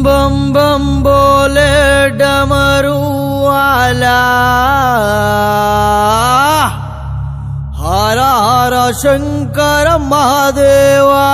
बम बम बोले डमरू वाला हर हर शंकर महादेवा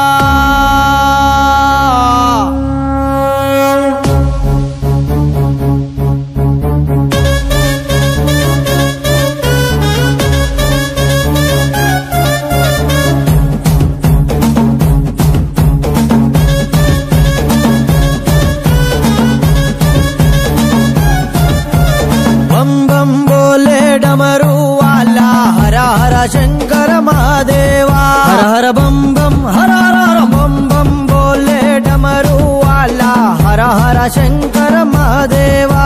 बम बम बोले डमरू वाला हर हर शंकर महादेवा हर हर बम बम हर हर हर बम बम बोले डमरू वाला हर हर शंकर महादेवा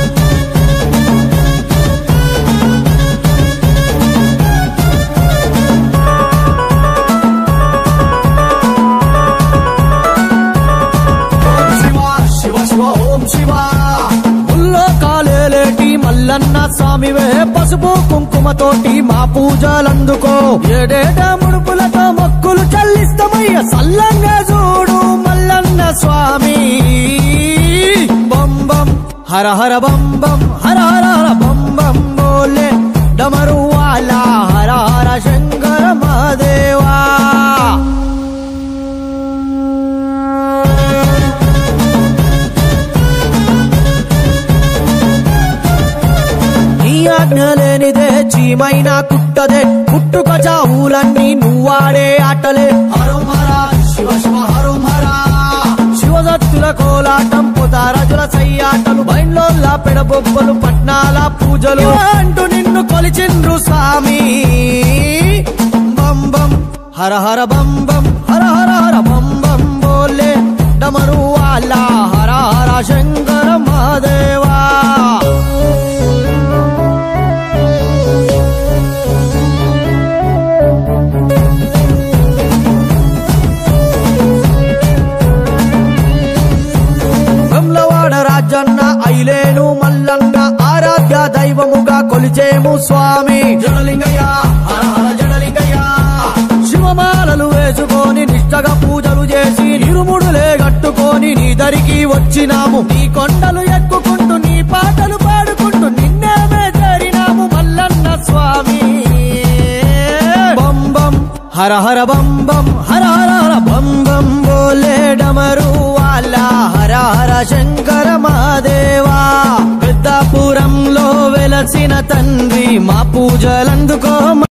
శివ శివ శివ ఓం శివ ముల్లో కాలేలేటి మల్లన్న స్వామివే పసుపు కుంకుమతోటి మా పూజలందుకో ఏడేట ముడుపులతో మొక్కులు చెల్లిస్తామయ్య సల్లంగా చూడు మల్లన్న స్వామి బం బం హర హర బం బం హర హర హర బం బం బోలే డమరు వాలా హర హర శంకర మహాదేవా నీ ఆజ్ఞ లేనిదే చీమైనా కుట్టదే పుట్టుక చావులన్నీ నువ్వాడే ఆటలే హరోమరా శివ శివ హరోమరా శివదత్తుల కోలాటం పుతారజుల సయ్యాటలు బైన్లోల్ల పెడబొబ్బలు పట్నాల పూజలు అంటూ నిన్ను కొలిచిండ్రు స్వామి బం బం హర హర బం బం హర హర హర బం బం బోలే డమరు వాలా హర హర శంకర మహాదేవా వెమ్లవాడ రాజన్న ఐలేను మల్లన్న ఆరాధ్య దైవముగా కొలిచేము స్వామి జడలింగయ్య హర హర జడలింగయ్య శివమాలలు వేసుకొని నిష్టగా పూజలు చేసి నిరుముడులే కట్టుకొని నీ దరికి వచ్చినాము నీ కొండలు ఎక్కుకుంటూ నీ పాటలు పాడుకుంటూ నిన్నేమే చేరినాము మల్లన్న స్వామి బం బం హర హర బం బం హర హర హర బం బం బోలే డమరు వాలా హర హర శంకర మహాదేవా పెద్దాపురంలో వెలసిన తండ్రి మా పూజలందుకో